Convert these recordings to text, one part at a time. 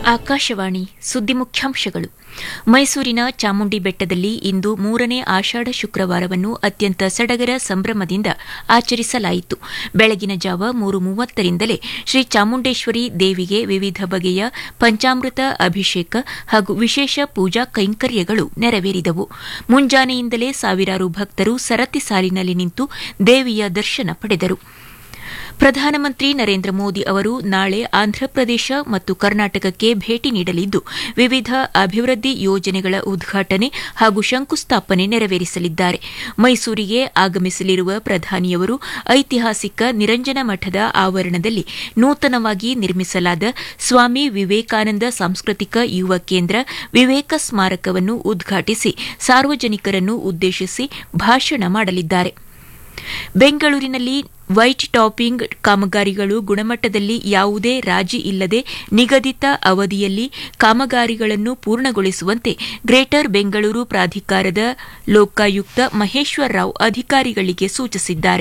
ಆಕಾಶವಾಣಿ ಸುದ್ದಿ ಮುಖ್ಯಾಂಶಗಳು ಮೈಸೂರಿನ ಚಾಮುಂಡಿ ಬೆಟ್ಟದಲ್ಲಿ ಇಂದು ಮೂರನೇ ಆಷಾಢ ಶುಕ್ರವಾರವನ್ನು ಅತ್ಯಂತ ಸಡಗರ ಸಂಭ್ರಮದಿಂದ ಆಚರಿಸಲಾಯಿತು ಬೆಳಗಿನ ಜಾವ ಮೂರು ಮೂವತ್ತರಿಂದಲೇ ಶ್ರೀ ಚಾಮುಂಡೇಶ್ವರಿ ದೇವಿಗೆ ವಿವಿಧ ಬಗೆಯ ಪಂಚಾಮೃತ ಅಭಿಷೇಕ ಹಾಗೂ ವಿಶೇಷ ಪೂಜಾ ಕೈಂಕರ್ಯಗಳು ನೆರವೇರಿದವು ಮುಂಜಾನೆಯಿಂದಲೇ ಸಾವಿರಾರು ಭಕ್ತರು ಸರತಿ ಸಾಲಿನಲ್ಲಿ ನಿಂತು ದೇವಿಯ ದರ್ಶನ ಪಡೆದರು ಪ್ರಧಾನಮಂತ್ರಿ ನರೇಂದ್ರ ಮೋದಿ ಅವರು ನಾಳೆ ಆಂಧ್ರಪ್ರದೇಶ ಮತ್ತು ಕರ್ನಾಟಕಕ್ಕೆ ಭೇಟಿ ನೀಡಲಿದ್ದು ವಿವಿಧ ಅಭಿವೃದ್ಧಿ ಯೋಜನೆಗಳ ಉದ್ಘಾಟನೆ ಹಾಗೂ ಶಂಕುಸ್ಥಾಪನೆ ನೆರವೇರಿಸಲಿದ್ದಾರೆ ಮೈಸೂರಿಗೆ ಆಗಮಿಸಲಿರುವ ಪ್ರಧಾನಿಯವರು ಐತಿಹಾಸಿಕ ನಿರಂಜನ ಮಠದ ಆವರಣದಲ್ಲಿ ನೂತನವಾಗಿ ನಿರ್ಮಿಸಲಾದ ಸ್ವಾಮಿ ವಿವೇಕಾನಂದ ಸಾಂಸ್ಕೃತಿಕ ಯುವ ಕೇಂದ್ರ ವಿವೇಕ ಸ್ಮಾರಕವನ್ನು ಉದ್ಘಾಟಿಸಿ ಸಾರ್ವಜನಿಕರನ್ನು ಉದ್ದೇಶಿಸಿ ಭಾಷಣ ಮಾಡಲಿದ್ದಾರೆ ಬೆಂಗಳೂರಿನಲ್ಲಿ ವೈಟ್ ಟಾಪಿಂಗ್ ಕಾಮಗಾರಿಗಳು ಗುಣಮಟ್ಟದಲ್ಲಿ ಯಾವುದೇ ರಾಜಿ ಇಲ್ಲದೆ ನಿಗದಿತ ಅವಧಿಯಲ್ಲಿ ಕಾಮಗಾರಿಗಳನ್ನು ಪೂರ್ಣಗೊಳಿಸುವಂತೆ ಗ್ರೇಟರ್ ಬೆಂಗಳೂರು ಪ್ರಾಧಿಕಾರದ ಲೋಕಾಯುಕ್ತ ಮಹೇಶ್ವರ್ ರಾವ್ ಅಧಿಕಾರಿಗಳಿಗೆ ಸೂಚಿಸಿದ್ದಾರೆ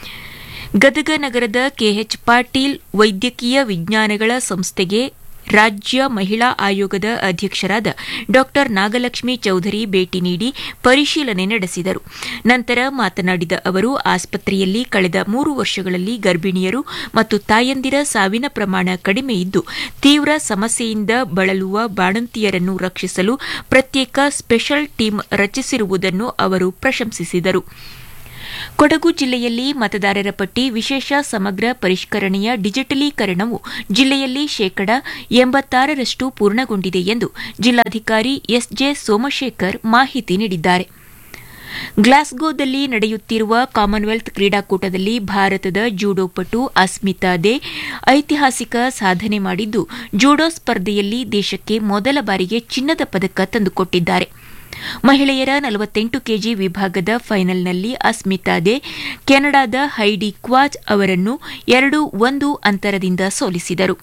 ಗದಗ ನಗರದ ಕೆಎಚ್ ಪಾಟೀಲ್ ವೈದ್ಯಕೀಯ ವಿಜ್ಞಾನಗಳ ಸಂಸ್ಥೆಗೆ ರಾಜ್ಯ ಮಹಿಳಾ ಆಯೋಗದ ಅಧ್ಯಕ್ಷರಾದ ಡಾ ನಾಗಲಕ್ಷ್ಮಿ ಚೌಧರಿ ಭೇಟಿ ನೀಡಿ ಪರಿಶೀಲನೆ ನಡೆಸಿದರು ನಂತರ ಮಾತನಾಡಿದ ಅವರು ಆಸ್ಪತ್ರೆಯಲ್ಲಿ ಕಳೆದ ಮೂರು ವರ್ಷಗಳಲ್ಲಿ ಗರ್ಭಿಣಿಯರು ಮತ್ತು ತಾಯಂದಿರ ಸಾವಿನ ಪ್ರಮಾಣ ಕಡಿಮೆ ಇದ್ದು ತೀವ್ರ ಸಮಸ್ಯೆಯಿಂದ ಬಳಲುವ ಬಾಣಂತಿಯರನ್ನು ರಕ್ಷಿಸಲು ಪ್ರತ್ಯೇಕ ಸ್ಪೆಷಲ್ ಟೀಮ್ ರಚಿಸಿರುವುದನ್ನು ಅವರು ಪ್ರಶಂಸಿಸಿದರು ಕೊಡಗು ಜಿಲ್ಲೆಯಲ್ಲಿ ಮತದಾರರ ಪಟ್ಟಿ ವಿಶೇಷ ಸಮಗ್ರ ಪರಿಷ್ಕರಣೆಯ ಡಿಜಿಟಲೀಕರಣವು ಜಿಲ್ಲೆಯಲ್ಲಿ ಶೇಕಡಾ ಎಂಬತ್ತಾರರಷ್ಟು ಪೂರ್ಣಗೊಂಡಿದೆ ಎಂದು ಜಿಲ್ಲಾಧಿಕಾರಿ ಎಸ್ಜೆ ಸೋಮಶೇಖರ್ ಮಾಹಿತಿ ನೀಡಿದ್ದಾರೆ ಗ್ಲಾಸ್ಗೋದಲ್ಲಿ ನಡೆಯುತ್ತಿರುವ ಕಾಮನ್ವೆಲ್ತ್ ಕ್ರೀಡಾಕೂಟದಲ್ಲಿ ಭಾರತದ ಜೂಡೋ ಪಟು ಅಸ್ಮಿತಾ ದೇ ಐತಿಹಾಸಿಕ ಸಾಧನೆ ಮಾಡಿದ್ದು ಜೂಡೋ ಸ್ಪರ್ಧೆಯಲ್ಲಿ ದೇಶಕ್ಕೆ ಮೊದಲ ಬಾರಿಗೆ ಚಿನ್ನದ ಪದಕ ತಂದುಕೊಟ್ಟಿದ್ದಾರೆ ಮಹಿಳೆಯರ ನಲವತ್ತೆಂಟು ಕೆಜಿ ವಿಭಾಗದ ಫೈನಲ್ನಲ್ಲಿ ಅಸ್ಮಿತಾ ದೇ ಕೆನಡಾದ ಹೈಡಿ ಕ್ವಾಜ್ ಅವರನ್ನು ಎರಡು ಒಂದು ಅಂತರದಿಂದ ಸೋಲಿಸಿದರು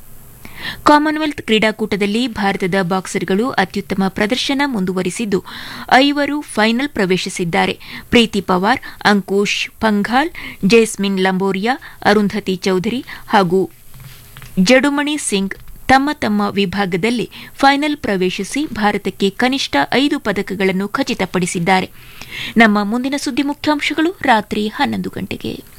ಕಾಮನ್ವೆಲ್ತ್ ಕ್ರೀಡಾಕೂಟದಲ್ಲಿ ಭಾರತದ ಬಾಕ್ಸರ್ಗಳು ಅತ್ಯುತ್ತಮ ಪ್ರದರ್ಶನ ಮುಂದುವರಿಸಿದ್ದು ಐವರು ಫೈನಲ್ ಪ್ರವೇಶಿಸಿದ್ದಾರೆ ಪ್ರೀತಿ ಪವಾರ್ ಅಂಕುಶ್ ಪಂಘಾಲ್ ಜೇಸ್ಮಿನ್ ಲಂಬೋರಿಯಾ ಅರುಂಧತಿ ಚೌಧರಿ ಹಾಗೂ ಜಡುಮಣಿ ಸಿಂಗ್ ತಮ್ಮ ತಮ್ಮ ವಿಭಾಗದಲ್ಲಿ ಫೈನಲ್ ಪ್ರವೇಶಿಸಿ ಭಾರತಕ್ಕೆ ಕನಿಷ್ಠ ಐದು ಪದಕಗಳನ್ನು ಖಚಿತಪಡಿಸಿದ್ದಾರೆ ನಮ್ಮ ಮುಂದಿನ ಸುದ್ದಿ ಮುಖ್ಯಾಂಶಗಳು ರಾತ್ರಿ ಹನ್ನೊಂದು ಗಂಟೆಗೆ